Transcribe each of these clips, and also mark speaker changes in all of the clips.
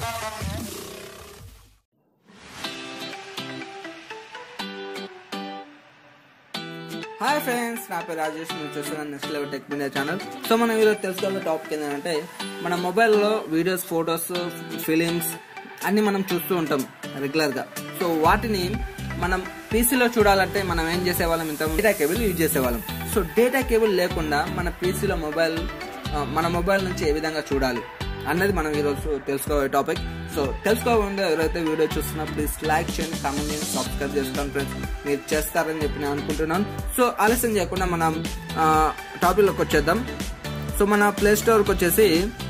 Speaker 1: Hi friends నా పేరు రాజేష్ మీరు చూస్తున్నారు next level tech media channel so మనం ఈరోజు తెలుసుకోవాల టాపిక్ ఏంటంటే మన మొబైల్లో వీడియోస్ ఫొటోస్ ఫిలిమ్స్ అన్ని మనం చూస్తూ ఉంటాం రెగ్యులర్గా సో వాటిని మనం పీసీలో చూడాలంటే మనం ఏం చేసేవాళ్ళం ఇంత డేటా కేబుల్ యూజ్ చేసేవాళ్ళం సో డేటా కేబుల్ లేకుండా మన పీసీలో మొబైల్ ఆ, మన మొబైల్ నుంచి ఏ విధంగా చూడాలి అన్నది మనం ఈరోజు తెలుసుకోవే టాపిక్ సో తెలుసుకోకుండా ఎవరైతే వీడియో చూస్తున్నా ప్లీజ్ లైక్ చేయండి కామెంట్ చేయండి సబ్స్క్రైబ్ చేసుకోండి ఫ్రెండ్స్ మీరు చేస్తారని చెప్పి నేను అనుకుంటున్నాను సో ఆలస్యం చేయకుండా మనం టాపిక్లోకి వచ్చేద్దాం సో మన ప్లే స్టోర్కి వచ్చేసి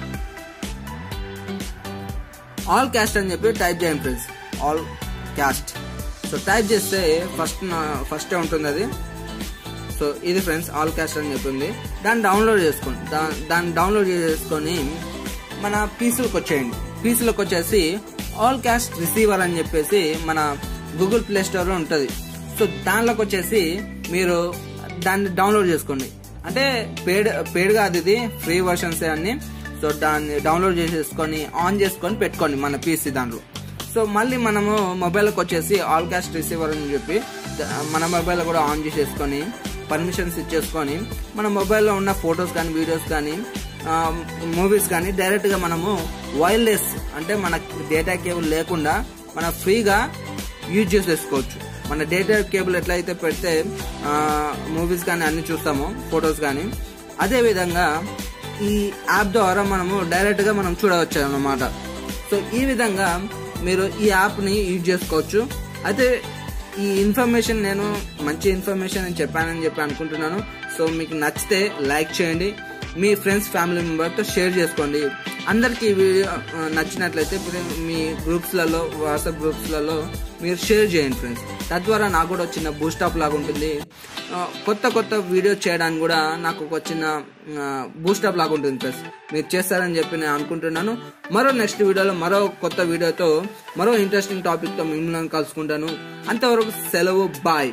Speaker 1: ఆల్ క్యాస్ట్ అని చెప్పి టైప్ చేయండి friends all cast so type చేస్తే ఫస్ట్ ఫస్టే ఉంటుంది అది సో ఇది ఫ్రెండ్స్ ఆల్ క్యాస్ట్ అని చెప్పింది దాన్ని డౌన్లోడ్ చేసుకోండి దా- దాన్ని డౌన్లోడ్ చేసుకొని మన పీసీలకు వచ్చేయండి పీసీలకు వచ్చేసి ఆల్ క్యాస్ట్ రిసీవర్ అని చెప్పేసి మన గూగుల్ ప్లే స్టోర్లో ఉంటుంది సో దానిలోకి వచ్చేసి మీరు దాన్ని డౌన్లోడ్ చేసుకోండి అంటే పేడ్ పేడ్ కాదు ఇది ఫ్రీ వర్షన్స్ అన్ని సో దాన్ని డౌన్లోడ్ చేసేసుకొని ఆన్ చేసుకొని పెట్టుకోండి మన పీసీ దాంట్లో సో మళ్ళీ మనము మొబైల్కి వచ్చేసి ఆల్ క్యాస్ట్ రిసీవర్ అని చెప్పి ద- మన మొబైల్ కూడా ఆన్ చేసేసుకొని పర్మిషన్స్ ఇచ్చేసుకొని మన మొబైల్లో ఉన్న ఫొటోస్ కానీ వీడియోస్ కానీ మూవీస్ కానీ డైరెక్ట్గా మనము వైర్లెస్ అంటే మన డేటా కేబుల్ లేకుండా మన ఫ్రీగా యూజ్ చేసేసుకోవచ్చు మన డేటా కేబుల్ ఎట్లయితే పెడితే మూవీస్ కానీ అన్ని చూస్తామో ఫొటోస్ కానీ అదే విధంగా ఈ యాప్ ద్వారా మనము డైరెక్ట్గా మనం చూడవచ్చు అన్నమాట సో ఈ విధంగా మీరు ఈ యాప్ని యూజ్ చేసుకోవచ్చు అయితే ఈ ఇన్ఫర్మేషన్ నేను మంచి ఇన్ఫర్మేషన్ అని చెప్పానని చెప్పి అనుకుంటున్నాను సో మీకు నచ్చితే లైక్ చేయండి మీ ఫ్రెండ్స్ ఫ్యామిలీ మెంబర్తో షేర్ చేసుకోండి అందరికీ ఈ వీడియో ఆ, నచ్చినట్లయితే ఇప్పుడు మీ గ్రూప్స్లలో వాట్సాప్ గ్రూప్స్లలో మీరు షేర్ చేయండి ఫ్రెండ్స్ తద్వారా నాకు కూడా ఒక చిన్న బూస్టప్ లాగా ఉంటుంది ఆ, కొత్త కొత్త వీడియో చేయడానికి కూడా నాకు ఒక చిన్న బూస్టప్ లాగా ఉంటుంది ఫ్రెండ్స్ మీరు చేస్తారని చెప్పి నేను అనుకుంటున్నాను మరో నెక్స్ట్ వీడియోలో మరో కొత్త వీడియోతో మరో ఇంట్రెస్టింగ్ టాపిక్తో మిమ్మల్ని కలుసుకుంటాను అంతవరకు సెలవు బాయ్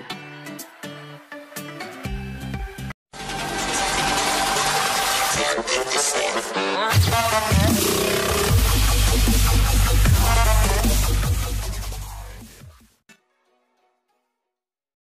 Speaker 2: Thank you.